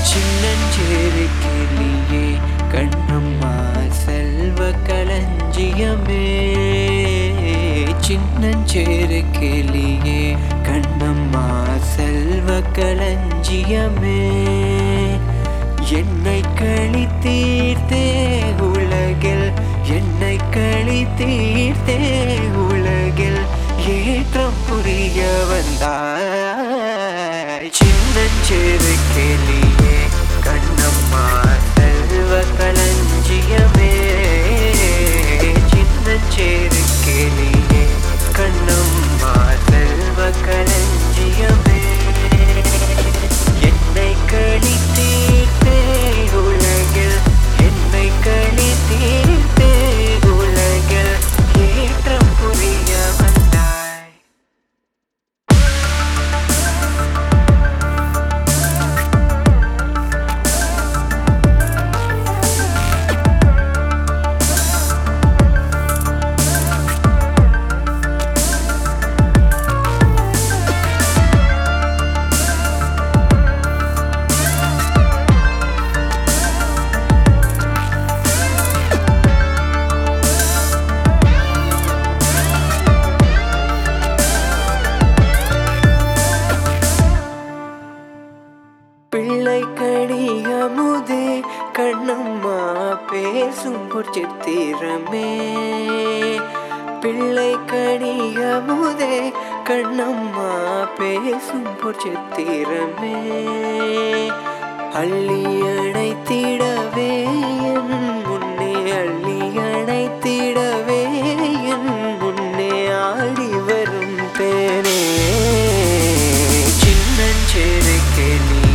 சின்னஞ்சிறு கிளியே கண்ணம்மா செல்வ களஞ்சியமே சின்னஞ்சிறு கிளியே கண்ணம்மா செல்வ களஞ்சியமே என்னை களி தீர்த்தே உலகில் என்னை களி தீர்த்தே உலகில் ஏற்றம் புரிய வந்தாய் சின்னஞ்சிறு கிளியே கண்ணம்மா செல்வ களஞ்சியமே சின்னஞ்சிறு கிளியே கண்ணம்மா செல்வ களஞ்சியமே என்னை களி தீர்த்தே உலகில் என்னை களி தீர்த்தே உலகில் ஏற்றம் புரிய வந்தாய் பிள்ளை கடியமுதே கண்ணம்மா பேசும் சித்திரமே பிள்ளை கடியமுதே கண்ணம்மா பேசும் சித்திரமே அள்ளி அணைத்திடவே என் முன்னே அள்ளி அணைத்திடவே என் முன்னே ஆடி வரும் தேனே சின்னஞ்சிறு கிளி